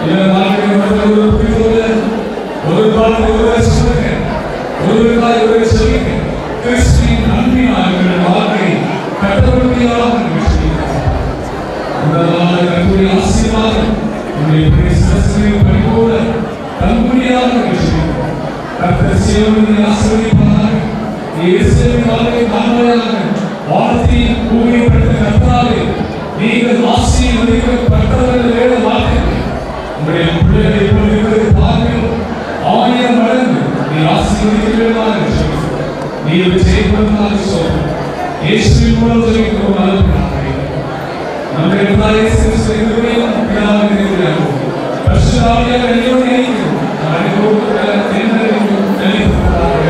என் வாழ்க்கையில் நடந்த ஒரு புரிதோட ஒரு வாழ்க்கை ஒரு சொல்லுங்க ஒரு காய் ஒரு சொல்லுங்க கிறிஸ்துவின் அன்பினால் எங்கள் வாழ்க்கை கட்டப்படுத்தியாக இந்த நாள் கட்டுரை ஆசீர்வாதம் உங்களுடைய பிரேசனத்தில் பரிபூர தங்குடியாக விஷயம் கர்த்தர் சியோனை ஆசீர்வதிப்பாராக இயேசுவின் வாழ்க்கை காண்பதாக வாழ்த்தி பூமிப்படுத்த கர்த்தாவே நீங்கள் ஆசீர்வதிக்கப்பட்டவர்கள் வேத வாழ்க்கை உங்களுடைய பிள்ளைகளை இப்பொழுது பார்க்கிறோம் ஆயிரம் மடங்கு நீ ஆசீர்வதிக்கிறதாக நீர் செய்வதாக சொல்றோம் இயேசுவின் மூலம் சொல்லிக்கிறோம் நல்ல നമ്മുടെ കർത്താവേ ക്രിസ്തുവിന്റെ കൃപയും പിതാവിന്റെ കൃപയും പരിശുദ്ധാത്മാവിന്റെ കരുണയും അനുഭവത്താൽ എന്നേക്കും നിലനിൽക്കുമാറാകട്ടെ.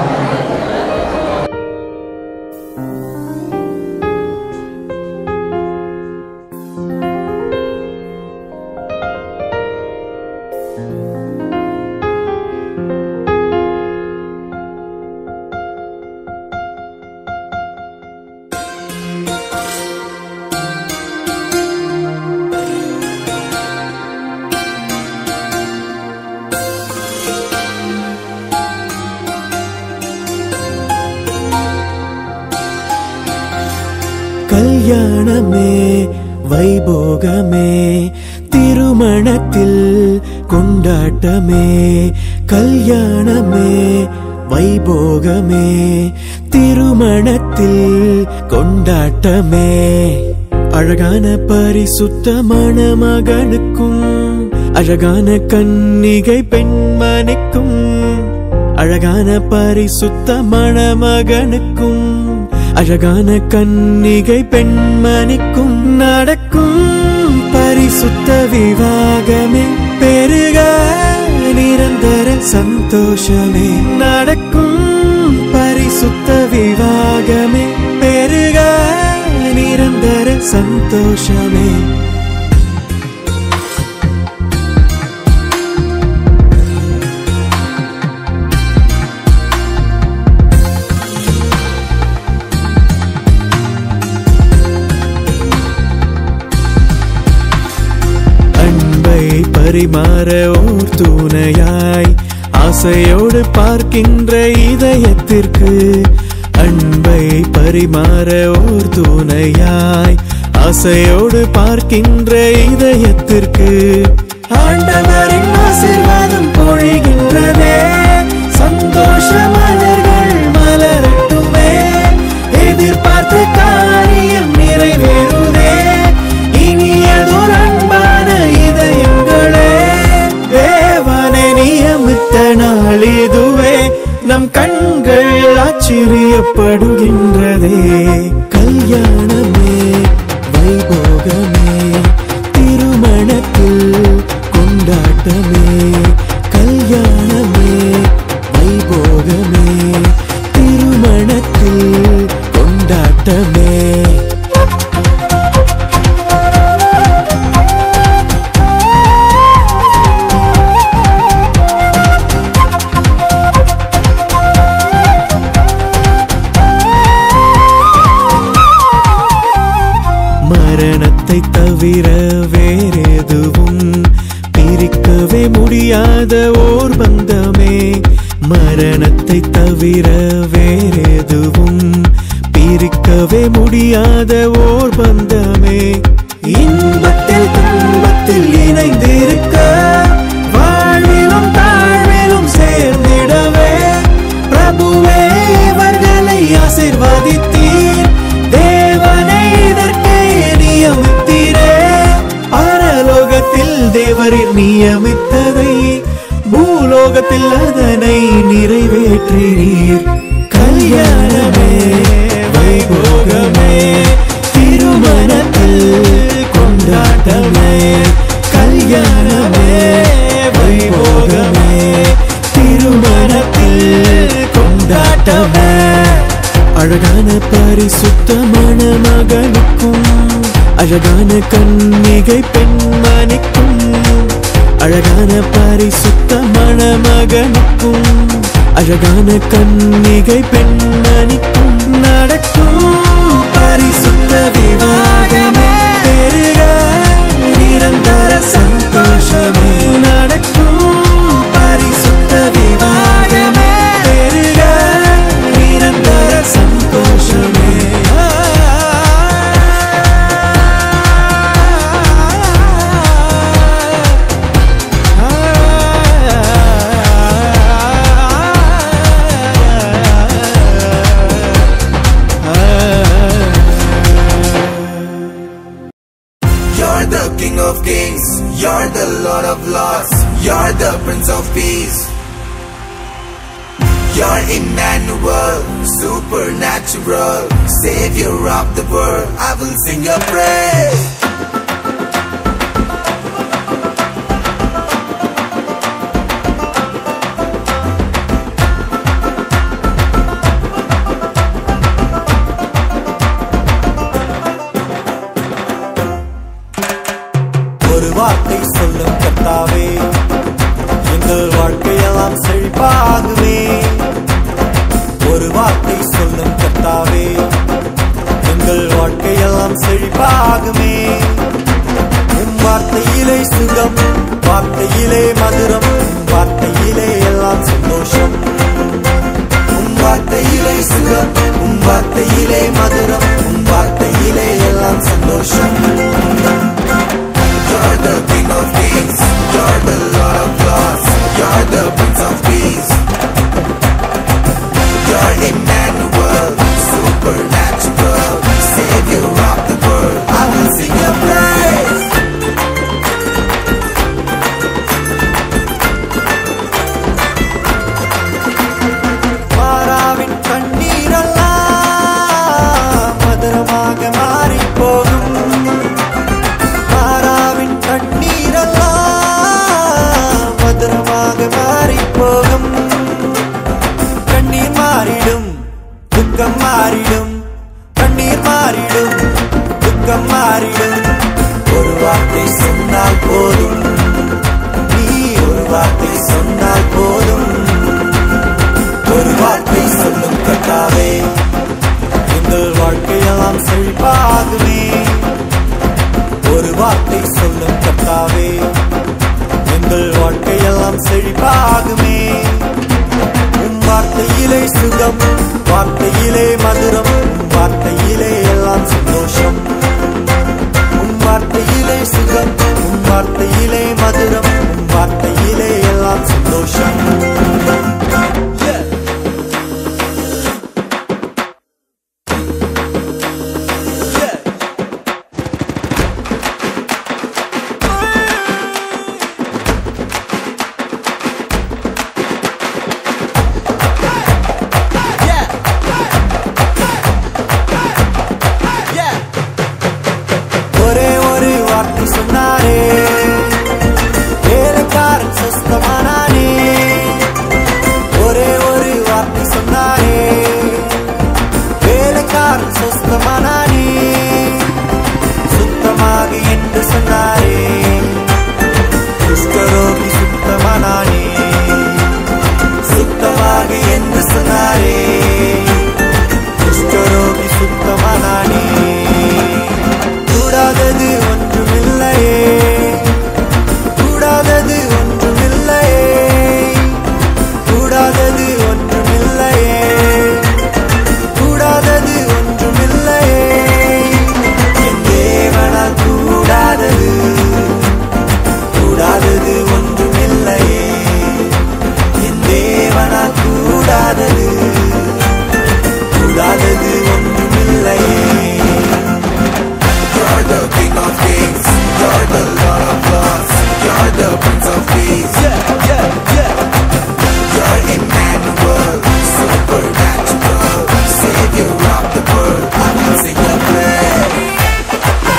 கல்யாணமே வைபோகமே திருமணத்தில் கொண்டாட்டமே கல்யாணமே வைபோகமே திருமணத்தில் கொண்டாட்டமே அழகான பரிசுத்தமான மகனுக்கும் அழகான கன்னிகை பெண்மணிக்கும் அழகான பரிசுத்தமான மகனுக்கும் அழகான கன்னிகை பெண்மணிக்கும் நடக்கும் பரிசுத்த விவாகமே பெருக நிரந்தர சந்தோஷமே நடக்கும் பரிசுத்த விவாகமே பெருக நிரந்தர சந்தோஷமே அன்பை பரிமாற ஓர் துணையாய் ஆசையோடு பார்க்கின்ற இதயத்திற்கு அன்பை பரிமாற ஓர் துணையாய் ஆசையோடு பார்க்கின்ற இதயத்திற்கு ஆண்டவரின் ஆசீர்வாதம் பொழிகின்றதே சந்தோஷ மலர்கள் மலரட்டுமே எதிர்பார்த்த காரியம் நிறைவேறுதே இனியதொரு அன்பான இதயங்களே தேவனை நியமித்த நாள் இதுவே நம் கண்கள் ஆச்சரியப்படுகின்றதே கல்யாணமே வைபோகமே திருமணத்தில் கொண்டாட்டமே கல்யாணமே வைபோகமே திருமணத்தில் கொண்டாட்டமே மரணத்தை தவிர வேறெதுவும் பிரிக்கவே முடியாத ஓர் பந்தமே மரணத்தை தவிர வேறெதுவும் பிரிக்கவே முடியாத ஓர் பந்தமே இன்பத்தில் துன்பத்தில் இணைந்திருக்க வாழ்விலும் தாழ்விலும் சேர்ந்திடவே பிரபுவே இவர்களை ஆசிர்வதித்தீர் தேவனை இதற்கு நியமித்தீரே பரலோகத்தில் தேவரின் நியமித்ததை பூலோகத்தில் அதனை நிறைவேற்றினீர் கல்யாணமே வைபோகமே திருமணத்தில் கொண்டாட்டமே கல்யாணமே வைபோகமே திருமணத்தில் கொண்டாட்டமே அழகான பரிசுத்தமான மகனுக்கும் அழகான கன்னிகை பெண்மணிக்கும் அழகான பரிசுத்தமான மகனுக்கும் அழகான கன்னிகை பெண்மணிக்கும் நடக்கும் பரிசுத்த விவாகமே பெருக நிரந்தர சந்தோஷமே You're the Lord of Lords. You're the Prince of Peace. You're Emmanuel, supernatural, Savior of the world. I will sing your praise. ஒரு வார்த்தை சொல்லும் கர்த்தாவே எங்கள் வாழ்க்கையெல்லாம் செழிப்பாகுமே ஒரு வார்த்தை சொல்லும் கர்த்தாவே எங்கள் வாழ்க்கையெல்லாம் செழிப்பாகுமே உம் வார்த்தையிலே சுகம் வார்த்தையிலே மதுரம் உம் வார்த்தையிலே எல்லாம் சந்தோஷம் உம் வார்த்தையிலே சுகம் உம் வார்த்தையிலே மதுரம் உம் வார்த்தையிலே எல்லாம் சந்தோஷம் You're the King of Kings. You're the Lord of Lords. You're the Prince of Peace. You're Emmanuel, supernatural, Savior of the world. I will sing your praise. மாறாவின் கண்ணீரெல்லாம் மதுரமாக மாறி போகும் மாறாவின் கண்ணீரெல்லாம் மதுரமாக மாறி போகும் கண்ணீர் மாறிடும் துக்கம் மாறிடும் கண்ணீர் மாறிடும் துக்கம் மாறிடும் ஒரு வார்த்தை சொன்னால் போதும் நீ ஒரு வார்த்தை சொன்னால் போதும் ஒரு வார்த்தை சொல்லும் கட்டாவே எங்கள் வாழ்க்கையெல்லாம் செழிப்பாகுமே ஒரு வார்த்தை சொல்லும் கட்டாவே எங்கள் வாழ்க்கையெல்லாம் செழிப்பாகுமே உன் வார்த்தையிலே சுகம் வார்த்தையிலே மதுரம் உன் வார்த்தையிலே எல்லாம் சந்தோஷம் உன் வார்த்தையிலே சுகம் உன் வார்த்தையிலே மதுரம் உன் வார்த்தையிலே எல்லாம் சந்தோஷம் Yeah. Yeah. Yeah. Yeah. ஒரே ஒரு வார்த்தை சொன்னாரே வேலைக்காரன் சுஸ்தமானானே ஒரே ஒரு வார்த்தை சொன்னாரே வேலைக்காரன் சுஸ்தமானானே சுத்தமாக என்று சொன்னாரே குஷ்டரோகி சுத்தமானானே சுத்தமாக என்று சொன்னாரே குஷ்டரோகி சுத்தமானானே கூடாதது ஒன்றுமில்லையே கூடாதது ஒன்றுமில்லையே கூடாதது ஒன்றுமில்லையே கூடாதது ஒன்றுமில்லையே என் தேவனால் கூடாதது கூடாதது ஒன்றுமில்லையே என் தேவனால் கூடாதது கூடாதது ஒன்றுமில்லையே You're the King of Kings. You're the Lord of Lords. You're the Prince of Peace. Yeah, yeah, yeah. You're Emmanuel, supernatural, Savior of the world. I will sing your praise.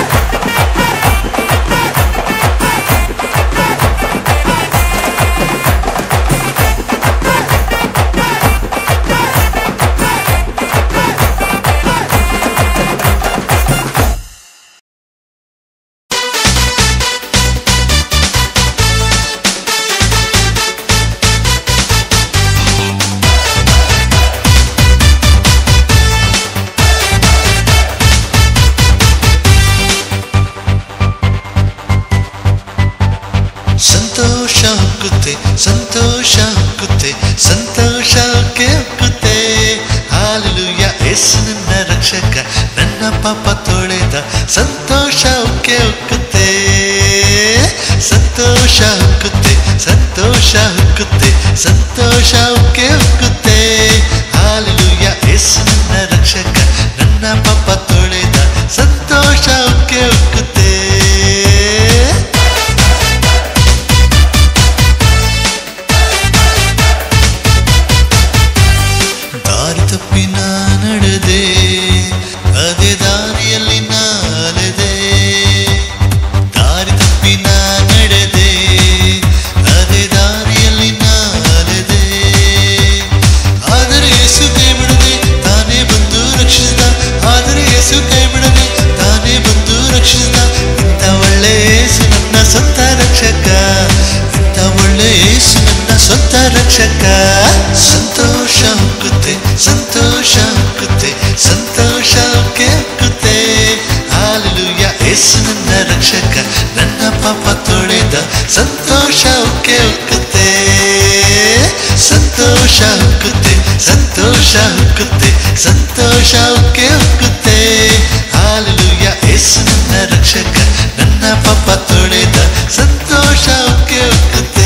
ಸಂತೋಷ ಹುಕ್ಕುತ್ತೆ ಸಂತೋಷ ಹುಕ್ಕುತ್ತೆ ಸಂತೋಷಕ್ಕೆ ಹುಕ್ಕುತ್ತೆ ಹಾಲೆಲೂಯ ಯೇಸು ನನ್ನ ರಕ್ಷಕ ನನ್ನ ಪಾಪ ತೊಳೆದ ಸಂತೋಷ ಉಕ್ಕೆ ಹುಕ್ಕುತ್ತೆ ಸಂತೋಷ ಹುಕ್ಕುತ್ತೆ ಸಂತೋಷ ಹುಕ್ಕುತ್ತೆ ಸಂತೋಷ ಉಕ್ಕೆ ಹುಕ್ಕುತ್ತೆ hallelujah ಯೇಸು ನನ್ನ ರಕ್ಷಕ ನನ್ನ ಪಾಪ ತೊಳೆದ ಸಂತೋಷ ಉಕ್ಕೆ ಹುಕ್ಕುತ್ತೆ ಒಳ್ಳೆ ಯೇಸು ನನ್ನ ಸ್ವಂತ ರಕ್ಷಕ ಸಂತೋಷ ಹುಕ್ಕುತ್ತೆ ಸಂತೋಷ ಹುಕ್ಕುತ್ತೆ ಸಂತೋಷ ಉಕ್ಕೆ ಹುಕ್ಕುತ್ತೆ ಹಾಲೆಲೂಯ ಯೇಸು ನನ್ನ ರಕ್ಷಕ ನನ್ನ ಪಾಪ ತೊಳೆದ ಸಂತೋಷ ಉಕ್ಕೆ ಹುಕ್ಕುತ್ತೆ ಸಂತೋಷ ಹುಕ್ಕುತ್ತೆ ಸಂತೋಷ ಹುಕ್ಕುತ್ತೆ ಸಂತೋಷ ಉಕ್ಕೆ ಹುಕ್ಕುತ್ತೆ ಹಾಲೆಲೂಯ ಯೇಸು ನನ್ನ ರಕ್ಷಕ ನನ್ನ ಪಾಪ ತೊಳೆದ ಸಂತೋಷ ಉಕ್ಕೆ ಹುಕ್ಕುತ್ತೆ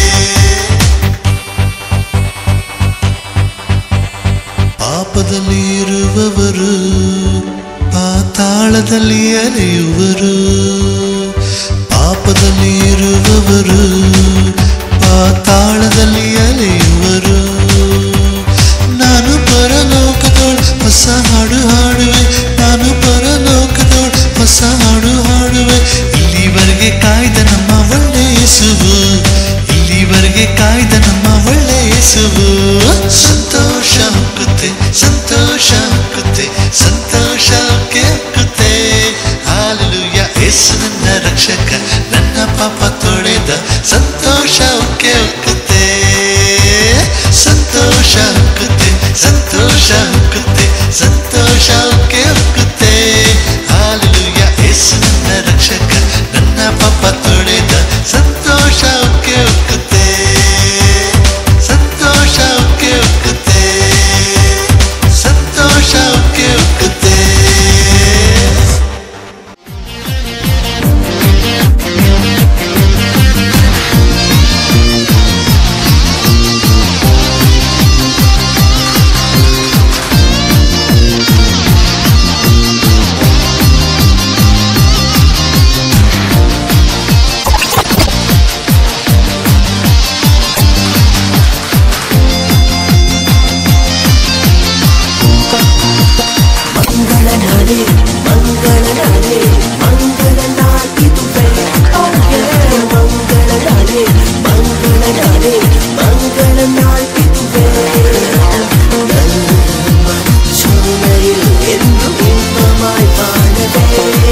ಪಾಪದಲ್ಲಿ ಇರುವವರು ಪಾತಾಳದಲ್ಲಿ ಅಲೆಯುವರು ಪಾಪದಲ್ಲಿ ಇರುವವರು ಪಾತಾಳದಲ್ಲಿ ಅಲೆಯುವರು ನಾನು ಪರಲೋಕದೋಳು ಹೊಸ ಹಾಡು ಹಾಡುವೆ ನಾನು ಪರಲೋಕದೋಳು ಹೊಸ ಹಾಡು ಹಾಡುವೆ ಇಲ್ಲಿವರೆಗೆ ಕಾಯ್ದ ನಮ್ಮ ಒಳ್ಳೆ ಯೇಸುವು ಇಲ್ಲಿವರೆಗೆ ಕಾಯ್ದ ನಮ್ಮ ಒಳ್ಳೆ ಯೇಸುವು ಸಂತೋಷ ಹುಕ್ಕುತ್ತೆ ಸಂತೋಷ ಹುಕ್ಕುತ್ತೆ ಸಂತೋಷ ಉಕ್ಕೆ ಹುಕ್ಕುತ್ತೆ ಹಾಲೆಲೂಯ ಯೇಸು ನನ್ನ ರಕ್ಷಕ ನನ್ನ ಪಾಪ ತೊಳೆದ ಸಂತೋಷ ಉಕ್ಕೆ ಹುಕ್ಕುತ್ತೆ ಸಂತೋಷ ಹುಕ್ಕುತ್ತೆ ಸಂತೋಷ ಹುಕ್ಕುತ್ತೆ ಸಂತೋಷ ಉಕ್ಕೆ ಹುಕ್ಕುತ್ತೆ ಹಾಲೆಲೂಯ ಯೇಸು ನನ್ನ ರಕ್ಷಕ ನನ್ನ ಪಾಪ ತೊಳೆದ ಸಂತೋಷ ಉಕ್ಕೆ ಹುಕ್ಕುತ್ತೆ ಸಂತೋಷ ಉಕ್ಕೆ ಹುಕ್ಕುತ್ತೆ ಸಂತೋಷ ಉಕ್ಕೆ ಹುಕ್ಕುತ್ತೆ ಮಂಗಳ ನಾಡೆ ಮಂಗಳ ನಾಡೆ ಮಂಗಳ ನಾಡಿದುವೆ ಮಂಗಳ ನಾಡೆ ಮಂಗಳ ನಾಡೆ ಮಂಗಳ ನಾಡಿದುವೆ சூழலில் என்றும் இன்பமாய் வாழவே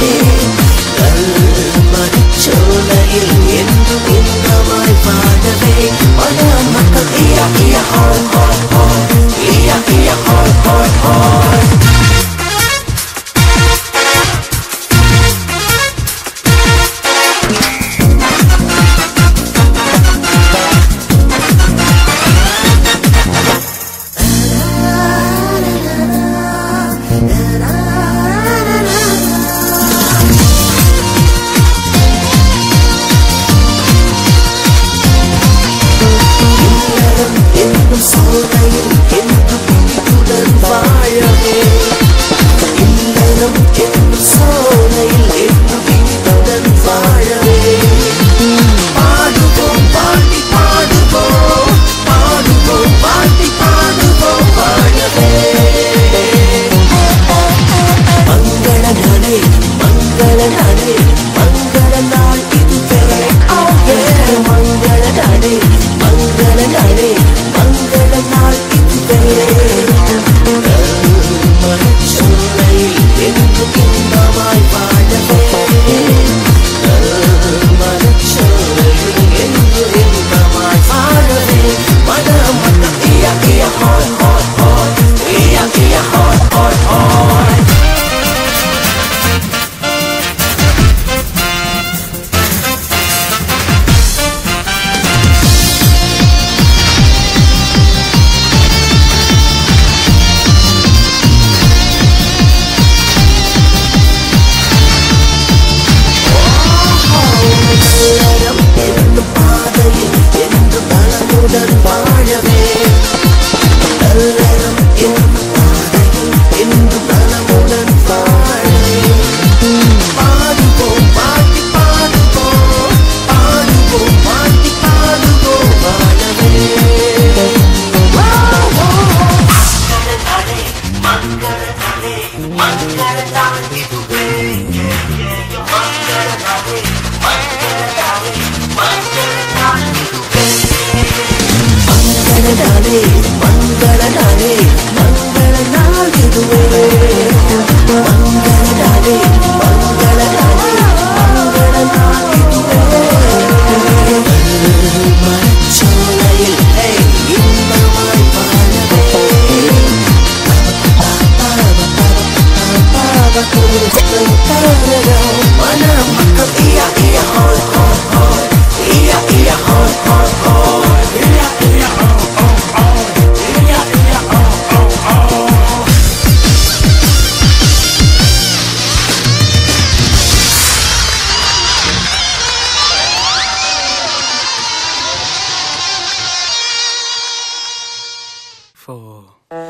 சூழலில் என்றும் இன்பமாய் வாழவே பல மக்கள் இயா இயா ஹாய் ஹாய் ஹாய் இயா இயா ஹாய் ஹாய் ஹாய் என்னும் சோலையில் என்று பிடித்துடன் வாழவே இல்லறம் என்னும் சோலையில் என்று பிடித்துடன் வாழவே பாடுவோம் பாடி பாடுவோம் பாடுவோம் பாடி பாடுவோம் வாழவே மங்கள நாளே மங்கள நாளே மங்கள நாள் இதுவே மங்கள நாளே மங்கள நாளே மங்கள நாள் இதுவே மனச்சூழலில் என்றும் இன்பமாய் வாழவே மனச்சூழலில் என்றும் இன்பமாய் வாழவே மனம் மனம் இயா இயா ஹாய் ஹாய் ஹாய் இயா இயா ஹாய் ஹாய் ஹாய் நல்லறம் என்னும் பாதையில் என்று பலமுடன் வாழவே நல்லறம் என்னும் பாதையில் என்று பலமுடன் வாழவே பாடுவோம் பாடி பாடுவோம் பாடுவோம் பாடி பாடுவோம் வாழவே மங்கள நாளே மங்கள நாளே மங்கள நாள் இதுவே மங்கள நாளே மங்கள நாளே மங்கள நாள் இதுவே four.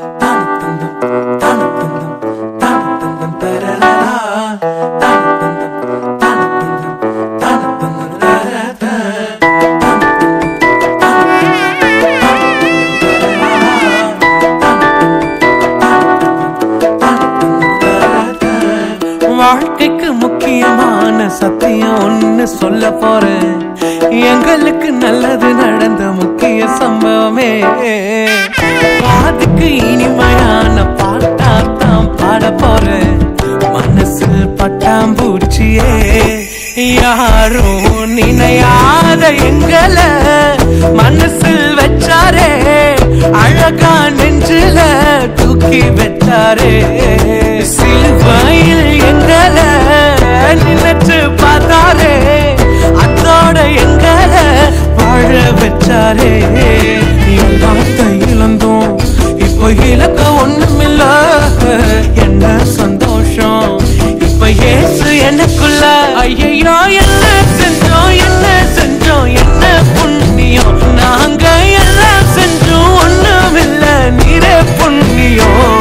வாழ்க்கைக்கு முக்கியமான சத்தியம் ஒண்ணு சொல்ல போறேன் எங்களுக்கு நல்லது நடந்த முக்கிய சம்பவமே பாதுக்கு இனிமையான பாட்டா தான் பாட போறேன் மனசு பட்டாம்பூச்சியே யாரும் நினையாத எங்களை மனசில் வச்சாரே அழகா நெஞ்சில தூக்கி வச்சாரே சிலுவையில் எங்களை நினைச்சு பார்த்தாரே அதோட எங்களை வாழ வச்சாரே எல்லாத்தையும் இழந்தோம் இப்போ இலக்க ஒண்ணுமில்ல என்ன சந்தோஷம் இப்ப ஏசு எனக்குள்ள ஐயோ என்ன செஞ்சோம் என்ன செஞ்சோம் என்ன புண்ணியம் நாங்க எல்லாம் செஞ்சோம் ஒண்ணுமில்ல நீரே புண்ணியம்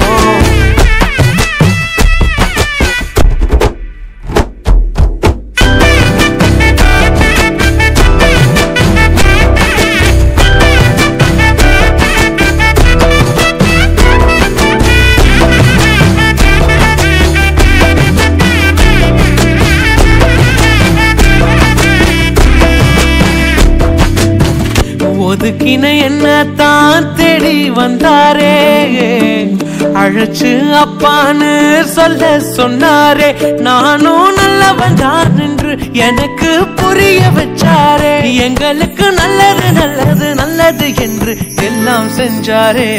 ஒதுக்கின என்ன தான் தேடி வந்தாரே அழைச்சு அப்பான்னு சொல்ல சொன்னாரே நானும் நல்லவன் தான் என்று எனக்கு புரிய வச்சாரே எங்களுக்கு நல்லது நல்லது நல்லது என்று எல்லாம் செஞ்சாரே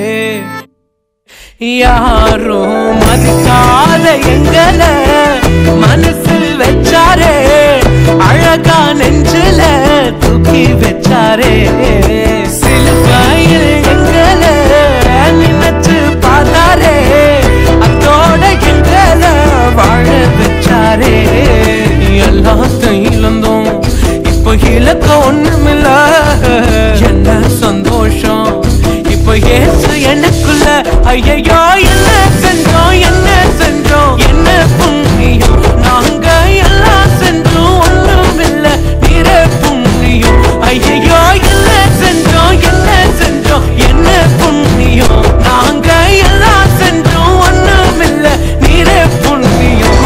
யாரும் மதிக்காத எங்களை மனசில் வச்சாரே அழகா நெஞ்சில தூக்கி வச்சாரே சிலுவையில் எங்களை நினைச்சு பார்த்தாரே அதோட எங்களை வாழ வச்சாரே எல்லாத்தையும் இழந்தோம் இப்போ இலக்க ஒண்ணுமில்ல என்ன சந்தோஷம் இப்போ ஏசு எனக்குள்ள ஐயோ என்ன செஞ்சோம் என்ன செஞ்சோம் என்ன புண்ணியம் நாங்க எல்லாம் செஞ்சோம் ஒண்ணும் இல்ல நிற புண்ணியம் ஐயோ என்ன செஞ்சோம் என்ன செஞ்சோம் என்ன புண்ணியம் நாங்க எல்லாம் செஞ்சோம் ஒண்ணும் இல்ல நிற புண்ணியம்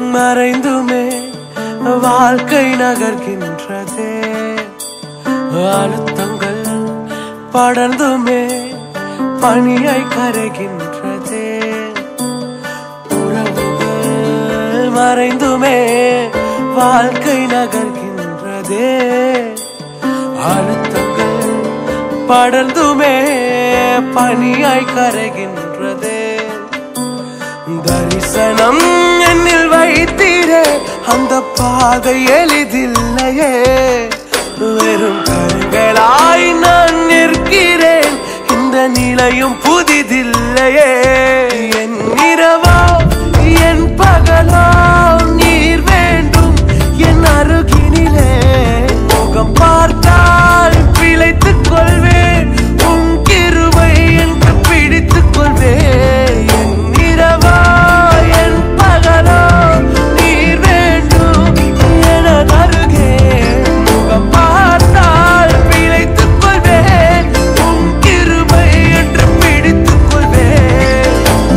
மறைந்துமே வாழ்க்கை நகர்கின்றதே அழுத்தங்கள் படர்ந்துமே பணியை கரைகின்றதே உறவுகள் மறைந்துமே வாழ்க்கை நகர்கின்றதே அழுத்தங்கள் படர்ந்துமே பனியாய் கரைகின்றதே தரிசனம் என்னில் வைத்தீரே அந்த பாதை எளிதில்லையே வெறும் கண்களாய் நான் நிற்கிறேன் இந்த நிலையும் புதிதில்லையே என் இரவா என் பகலா நீர் வேண்டும் என் அருகினிலே முகம் பார்த்தால் பிழைத்துக் கொள்வேன் உன் கிருபை என்று பிடித்துக் கொள்வேன் என் இரவா என் பகலா நீர் வேண்டும் எனது அருகே முகம் பார்த்தால் பிழைத்துக் கொள்வேன் உன் கிருபை என்று பிடித்துக் கொள்வேன்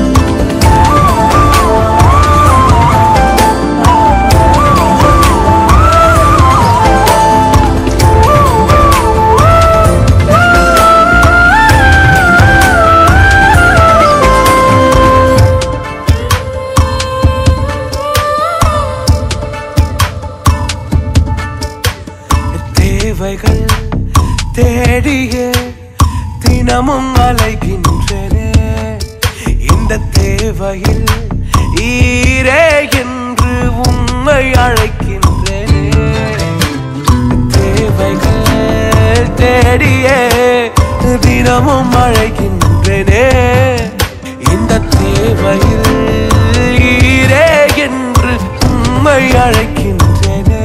தேவைகள் தேடியே தினமும் அலைகின்றனே இந்த தேவையில் ஈரே என்று உண்மை அழைக்கின்றனே தேவைகள் தேடியே தினமும் அழைக்கின்றனே இந்த தேவையில் ஈரே என்று உண்மை அழைக்கின்றனே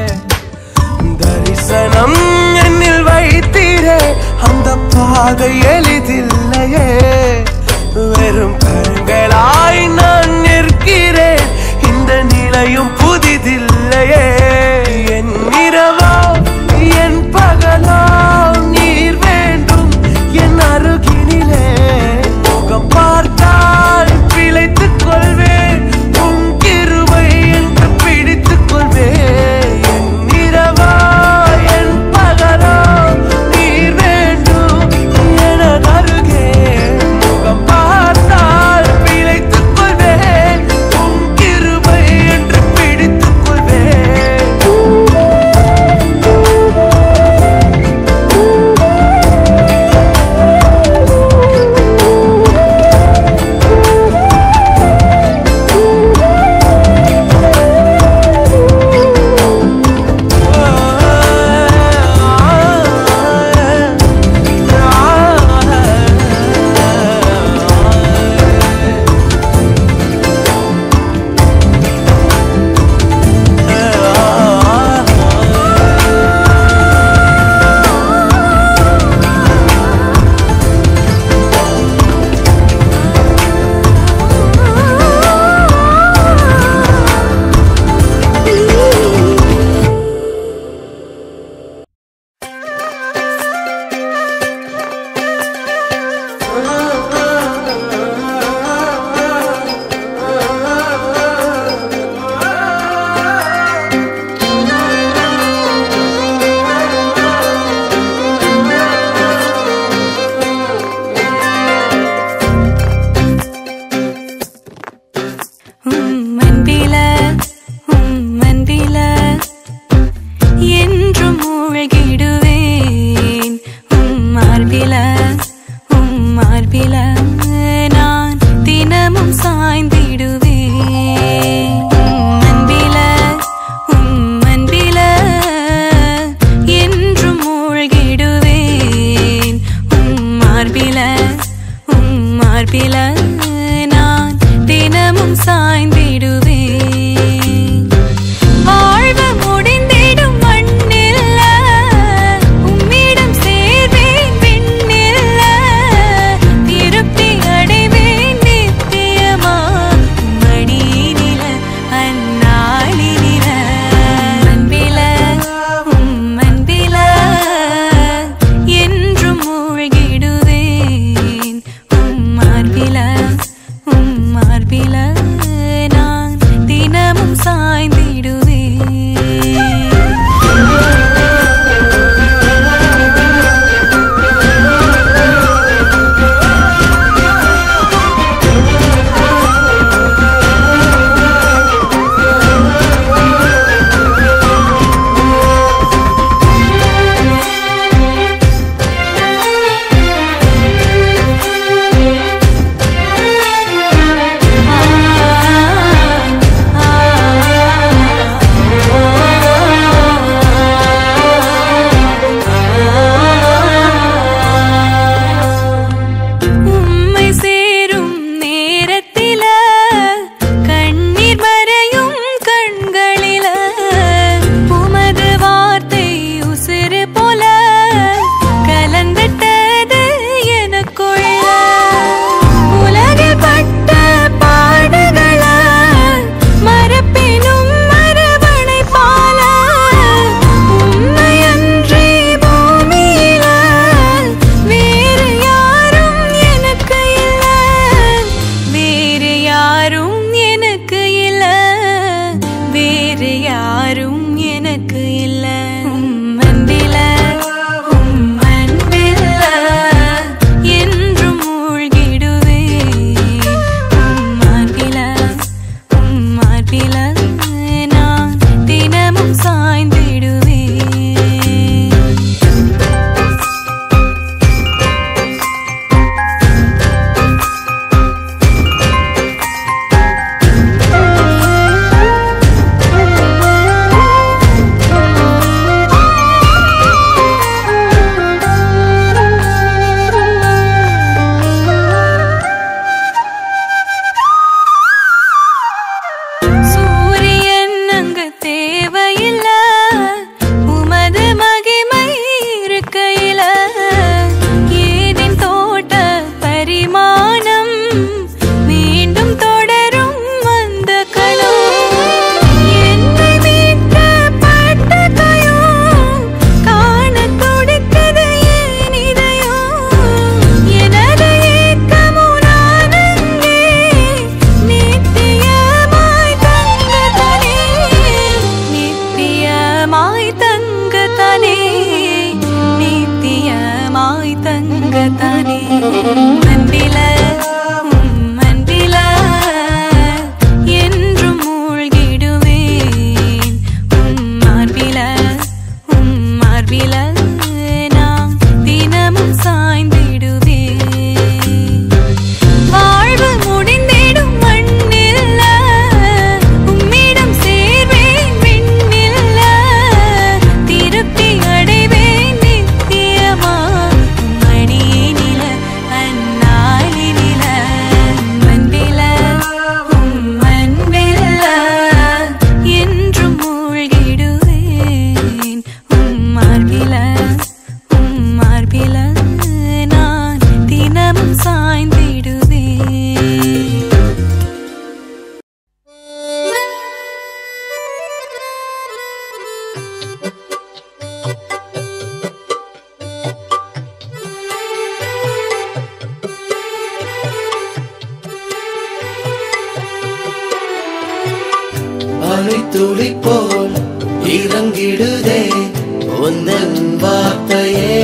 தரிசனம் என்னில் வைத்தீரே அந்த பாதை எளிதில்லையே வெறும் கண்களாய் நான் நிற்கிறேன் இந்த நிலையும் புதிதில்லையே என் இரவா என் பகலா நீர் வேண்டும் என் அருகினிலே முகம் பார்த்தால் பிழைத்துக் கொள்வேன் உன் கிருபை என்று பிடித்துக் கொள்வேன் என் இரவா என் பகலா நீர் வேண்டும் எனது அருகே முகம் பார்த்தால் பிழைத்துக் கொள்வேன் உன் கிருபை என்று பிடித்துக் கொள்வேன் உம் அன்பில உம் அன்பில என்றும் மூழ்கிடுவேன் உம் மார்பில உம் மார்பில நான் தினமும் சாய்ந்திடுவேன் உம் அன்பில உம் அன்பில என்றும் மூழ்கிடுவேன் உம் மார்பில உம் மார்பில நான் தினமும் சாய்ந்திடுவேன் வாழ்வு முடிந்திடும் மண்ணில்ல உம்மிடம் சேர்வேன் விண்ணில்ல திருப்தி அடைவேன் நித்தியமா மடியினில அந்நாளினில அன்பில உம் அன்பில என்றும் மூழ்கிடுவேன் உம் மார்பில உம் மார்பில நான் தின தினமும் சாய்ந்திடுவே உம்மை சேரும் நேரத்தில கண்ணீர் மறையும் கண்களில உமது வார்த்தை உசிறு போல கலந்துட்டது எனக்குள்ள உலகில் பட்ட பாடுகள மரப்பினும் மரபணை பால உண்மையன்றி பூமியில வேறு யாரும் எனக்கு இல்ல வேறு யாரும் எனக்கு இல்ல வேறு யாரும் எனக்கு இல்ல உம் அன்பில உம் அன்பில என்றும் மூழ்கிடுவேன் உம் அன்பில உம் அன்பில நான் தினமும் சாய்ந்திடுவேன் சூரியன் அங்கு தேவையில்ல உமது மகிமை இருக்கையில ஏதின் தோட்ட பரிமாணம் மீண்டும் தொடரும் அந்த களம் என்னை மீட்க பட்ட கையும் காணத் துடிக்குது என் இதயம். எனது ஏக்கமும் நானங்கே நித்தியமாய் தங்கத்தானே நித்தியமாய் தங்கத்தானே நித்தியமாய் தங்கத்தானே அன்பில உம் அன்பில என்றும் மூழ்கிடுவேன் உம் மார்பில உம் மார்பில நான் தினமும் சாய்ந்திடுவேன் வாழ்வு முடிந்திடும் மண்ணில்ல உம்மிடம் சேர்வேன் விண்ணில்ல திருப்தி அடைவேன் நித்தியமா மணியினில அந்நாளினில அன்பில உம் அன்பில்ல என்றும் மூழ்கிடுவேன் உம் மார்பில உம் மார்பில நான் தினமும் சாய்ந்திடுவேன் பனித்துளி போல் இறங்கிடுதே உந்தன் வார்த்தையே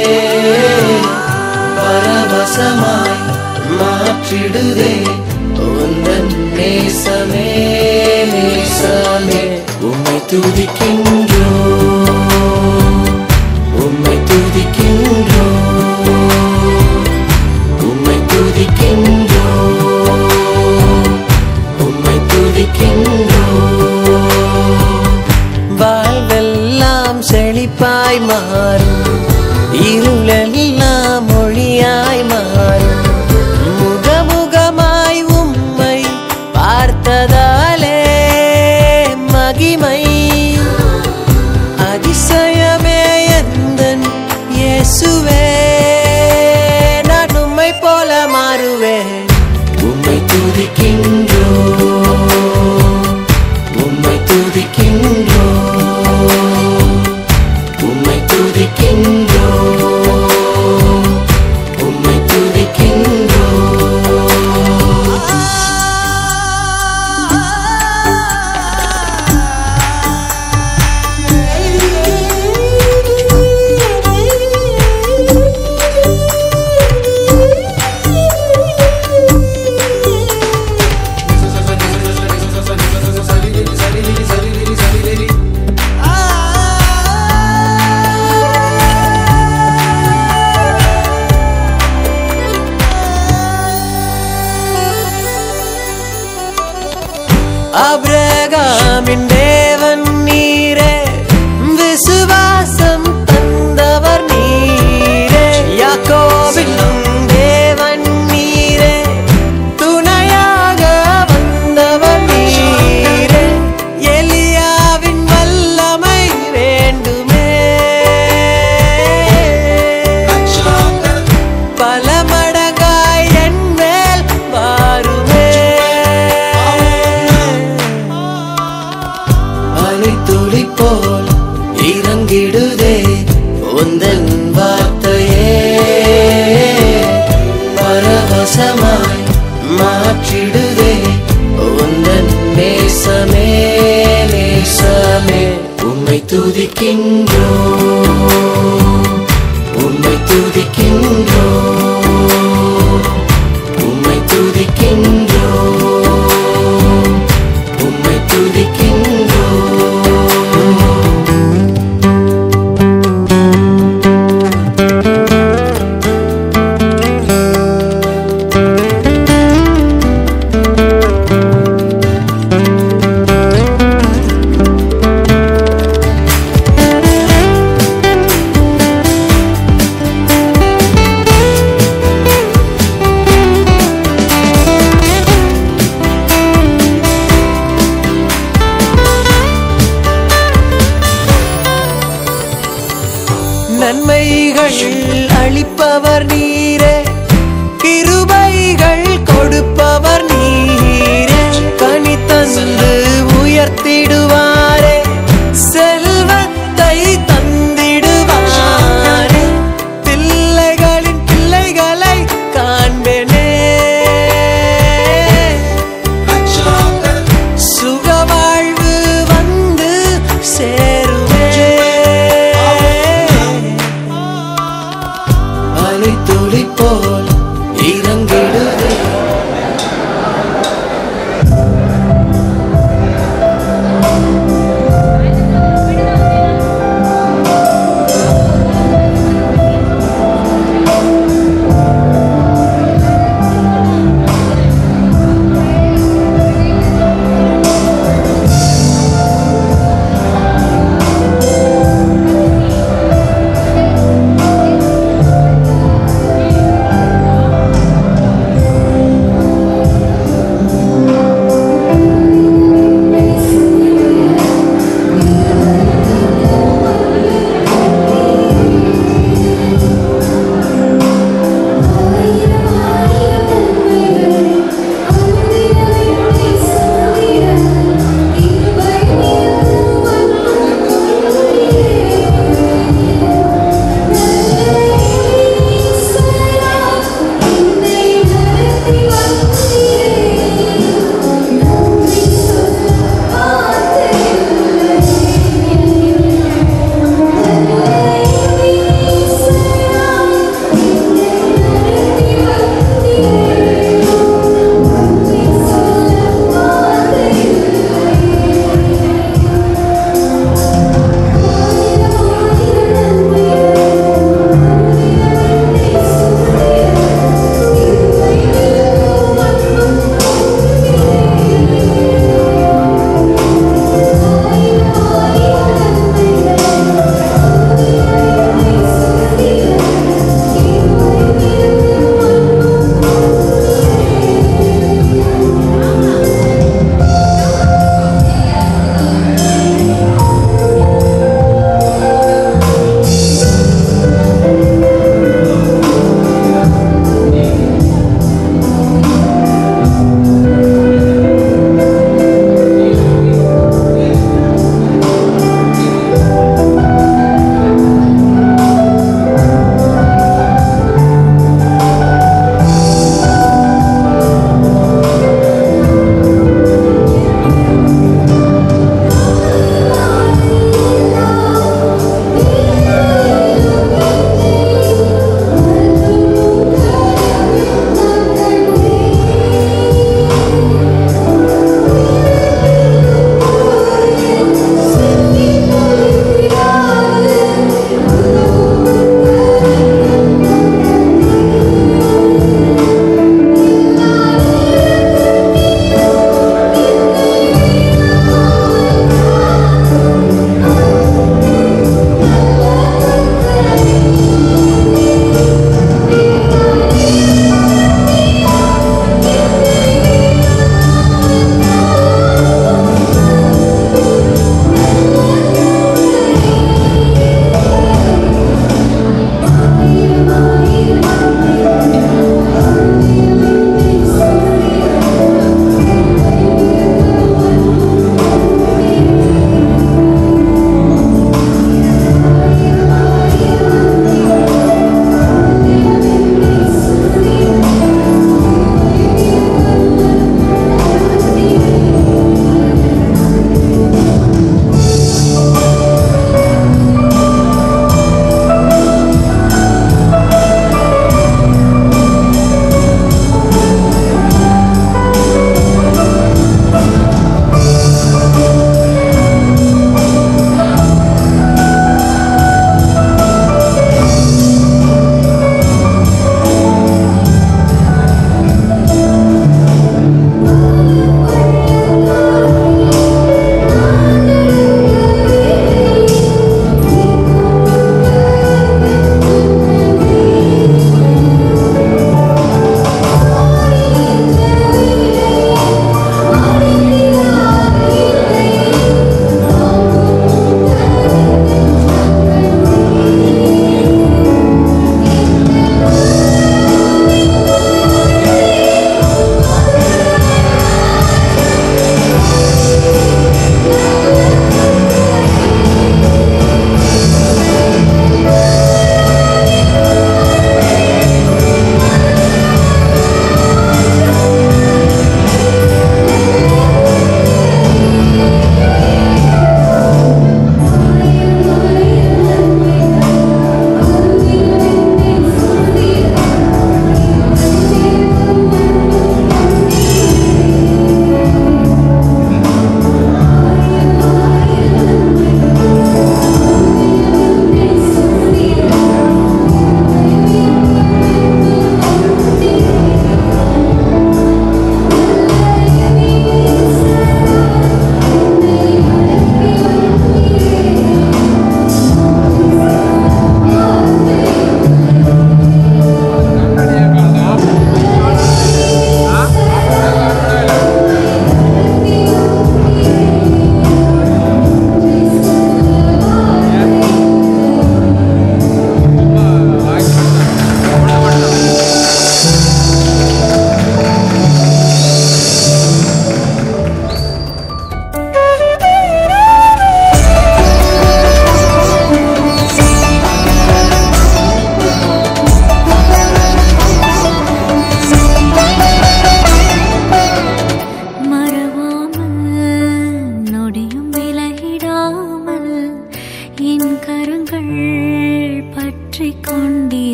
பரவசமாய் மாற்றிடுதே உந்தன் நேசமே நேசமே உம்மை துதிக்கின்றோ உம்மை துதிக்கின்றோ உம்மை துதிக்கின்றோ உம்மை துதிக்கின்றோ வாழ்வெல்லாம் செழிப்பாய் மாறும் இருளெல்லாம் மொழியாய் மாறும் முகமுகமாய் உம்மை பார்த்ததாலே மகிமை அதிசயமே எந்தன் இயேசுவே நான் உம்மை போல மாறுவேன் உம்மை துதிக்கின்றோ உம்மை துதிக்கின்றோ உம்மை துதிக்கின்றோ உம்மை துதிக்கின்றோ அப்ரகாமின் தேவன் நீரே விசுவாசம் தந்தவர் நீரே யாக்கோபின் தேவன் நீரே துணையாக வந்தவர் நீரே எலியாவின் வல்லமை வேண்டுமே பல மடங்காய் என் மேல் வாருமே அலைத்துளி போல் இறங்கிடுதே உந்தன் வார்த்தையே பரவசமாய் மாற்றிடுதே உந்தன் நேசமே நேசமே உம்மை துதிக்கின்றோ உம்மை துதிக்கின்றோ உம்மை துதிக்கின்றோ உம்மை துதிக்கின்றோ நன்மைகள் அளிப்பவர் நீரே கிருபைகள் கொடுப்பவர் நீரே கனி தந்து உயர்த்திடுவாரே செல்வத்தை தந்திடுவாரே பிள்ளைகளின் பிள்ளைகளை காண்பேனே சுகவாழ்வு வந்து சேருவே அலைத்துளி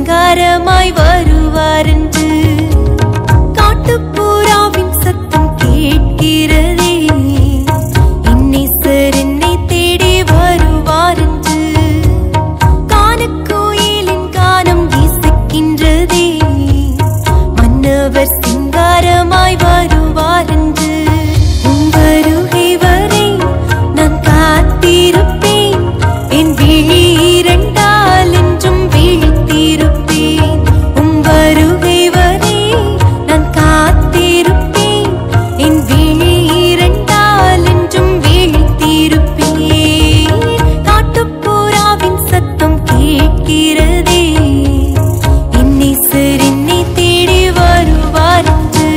சிங்காரமாய் வருவார் என்று காட்டுப்புறாவின் சத்தம் கேட்கிறதே இன்னிசர் என்னை தேடி வருவார் என்று கானக்கோயிலின் கானம் இசைக்கின்றதே மன்னவர் சிங்காரமாய் வருவார் என்று உம் வருகை வரை நான் காத்திருப்பேன் என் விழி இரண்டால் என்றும் விழித்திருப்பேன் உம் வருகை வரை நான் காத்திருப்பேன் என் விழி இரண்டால் என்றும் விழித்திருப்பேன் காட்டுப்புறாவின் சத்தம் கேட்கிறதே என்னை சார் என்னை தேடி வருவார் என்று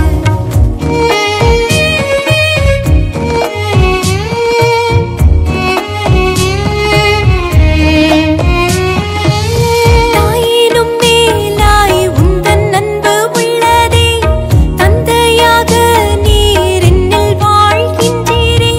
தாயினும் மேலாய் உந்தன் அன்பு உள்ளதே தந்தையாக நீர் என்னில் வாழ்கின்றீரே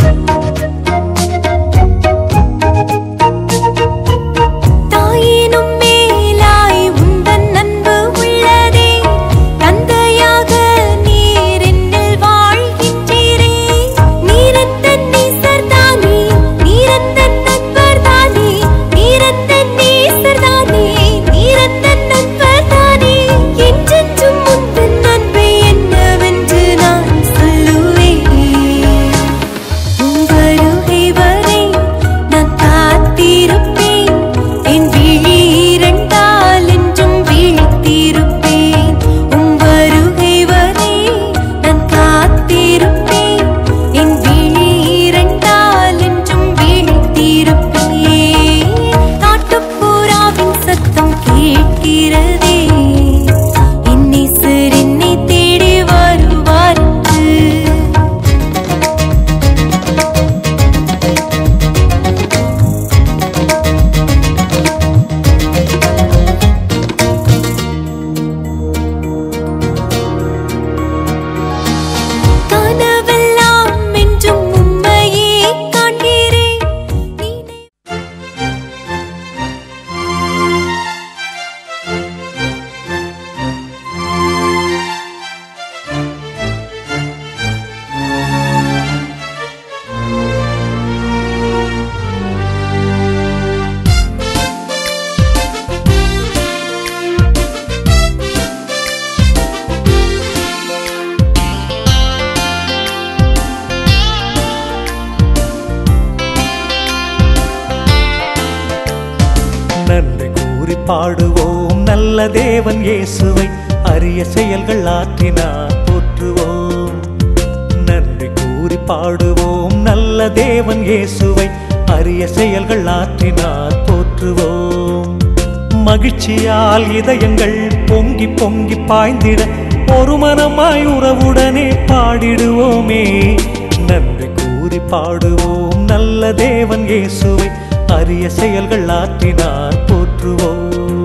தாயினும் மேலாய் உந்தன் அன்பு உள்ளதே தந்தையாக நீர் என்னில் வாழ்கின்றீரே நீரந்தன் நீசர்தானே நீரந்தன் நண்பர்தானே நீரந்தன் நீசர்தானே நீரந்தன் நண்பர்தானே என்றென்றும் உந்தன் அன்பை என்னவென்று நான் சொல்லுவேன் உம் வருகை வரை நான் காத்திருப்பேன் என் விழி இரண்டால் என்றும் விழித்திருப்பேன் உம் வருகை வரை நான் காத்திருப்பேன் என் விழி இரண்டால் என்றும் விழித்திருப்பேன் காட்டுப்புறாவின் சத்தம் கேட்கிறதே என்னை சார் என்னை தேடி வருவார் என்று கனவெல்லாம் என்றும் உண்மையே காண்கிறேன் நீனை நன்றி கூறி பாடுவோம் நல்ல தேவன் இயேசுவை அரிய செயல்கள் ஆற்றினார் போற்றுவோம் நன்றி கூறி பாடுவோம் நல்ல தேவன் இயேசுவை அரிய செயல்கள் ஆற்றினார் போற்றுவோம் மகிழ்ச்சியால் இதயங்கள் பொங்கி பொங்கி பாய்ந்திட ஒரு மனமாய் உறவுடனே பாடிடுவோமே நன்றி கூறி பாடுவோம் நல்ல தேவன் இயேசுவை அரிய செயல்கள் ஆற்றினார் போற்றுவோம்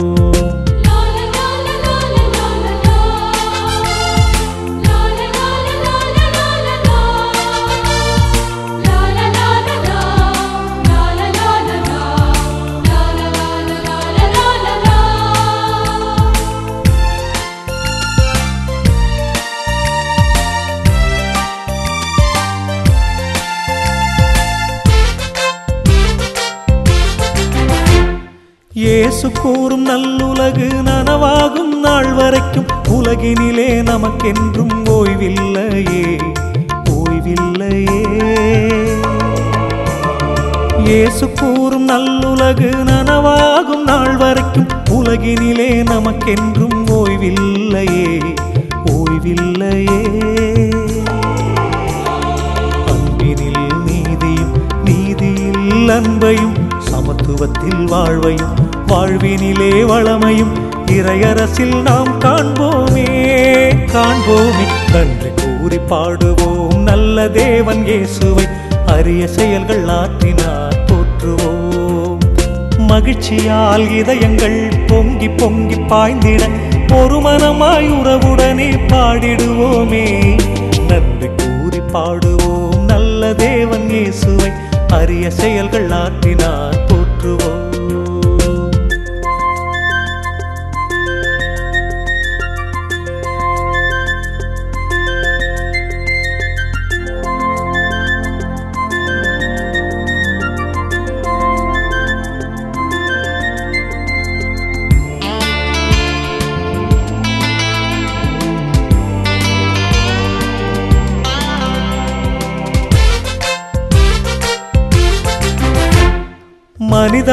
இயேசு கூறும் நல்லுலகு நனவாகும் நாள் வரைக்கும் உலகினிலே நமக்கென்றும் ஓய்வில்லையே ஓய்வில்லையே இயேசு கூறும் நல்லுலகு நனவாகும் நாள் வரைக்கும் உலகினிலே நமக்கென்றும் ஓய்வில்லையே ஓய்வில்லையே அன்பினில் நீதியும் நீதியில் அன்பையும் சமத்துவத்தில் வாழ்வையும் வாழ்வினிலே வளமையும் இறையரசில் நாம் காண்போமே காண்போமே நன்றி கூறி பாடுவோம் நல்ல தேவன் இயேசுவை அரிய செயல்கள் ஆற்றினார் போற்றுவோம் மகிழ்ச்சியால் இதயங்கள் பொங்கி பொங்கி பாய்ந்திட ஒரு மனமாய் உறவுடனே பாடிடுவோமே நன்றி கூறி பாடுவோம் நல்ல தேவன் இயேசுவை அரிய செயல்கள் ஆற்றினார் போற்றுவோம்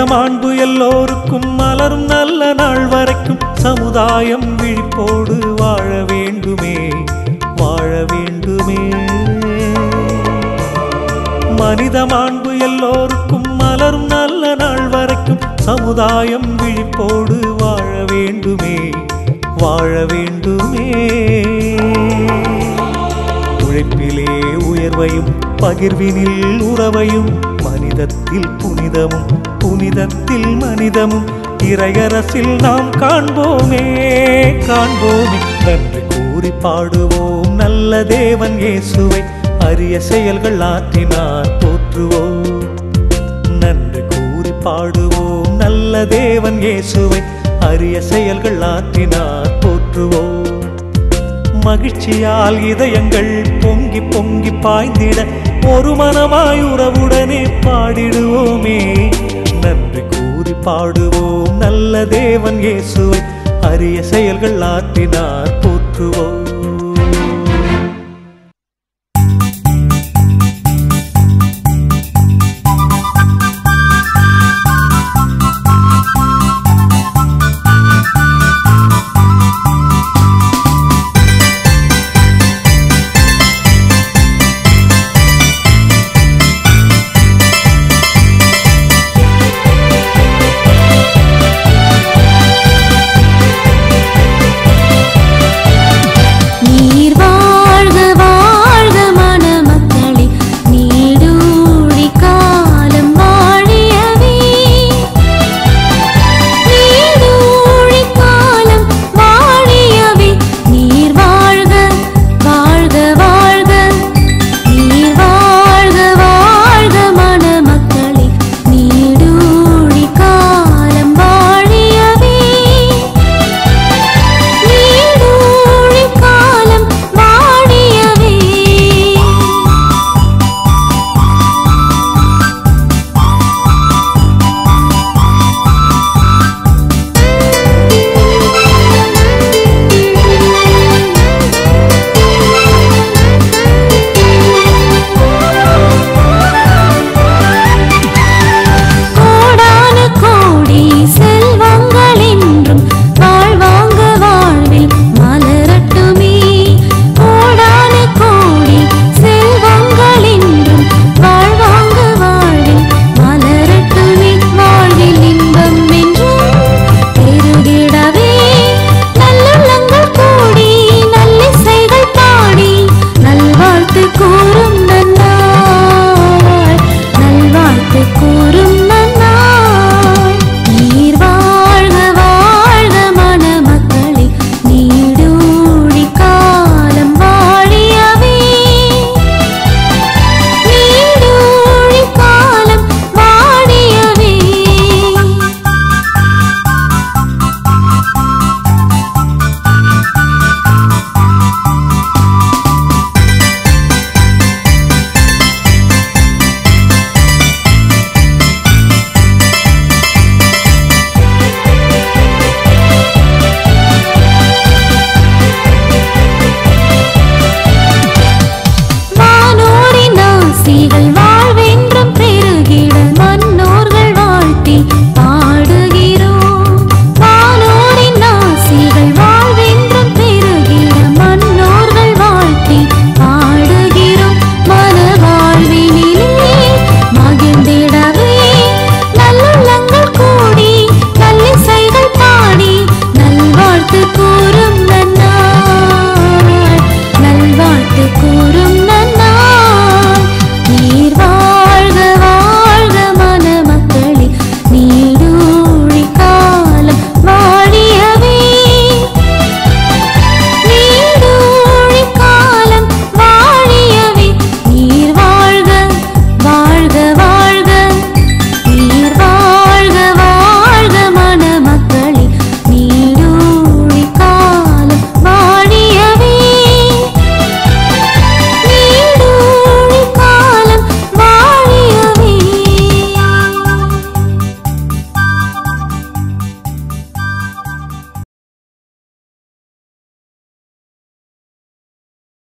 மாண்பு எல்லோருக்கும் மலரும் நல்ல நாள் வரைக்கும் சமுதாயம் விழிப்போடு வாழ வேண்டுமே வாழ வேண்டுமே மனித மாண்பு எல்லோருக்கும் மலரும் நல்ல நாள் வரைக்கும் சமுதாயம் விழிப்போடு வாழ வேண்டுமே வாழ வேண்டுமே உழைப்பிலே உயர்வையும் பகிர்வினில் உறவையும் மனிதத்தில் புனிதமும் புனிதத்தில் மனிதமும் இறையரசில் நாம் காண்போமே காண்போமே நன்றி கூறி பாடுவோம் நல்ல தேவன் இயேசுவை அரிய செயல்கள் ஆற்றினார் போற்றுவோம் நன்றி கூறி பாடுவோம் நல்ல தேவன் இயேசுவை அரிய செயல்கள் ஆற்றினார் போற்றுவோம் மகிழ்ச்சியால் இதயங்கள் பொங்கி பொங்கி பாய்ந்திட ஒரு மனமாய் உறவுடனே பாடிடுவோமே நன்றி கூறி பாடுவோம் நல்ல தேவன் இயேசுவை அரிய செயல்கள் ஆற்றினார் போற்றுவோம்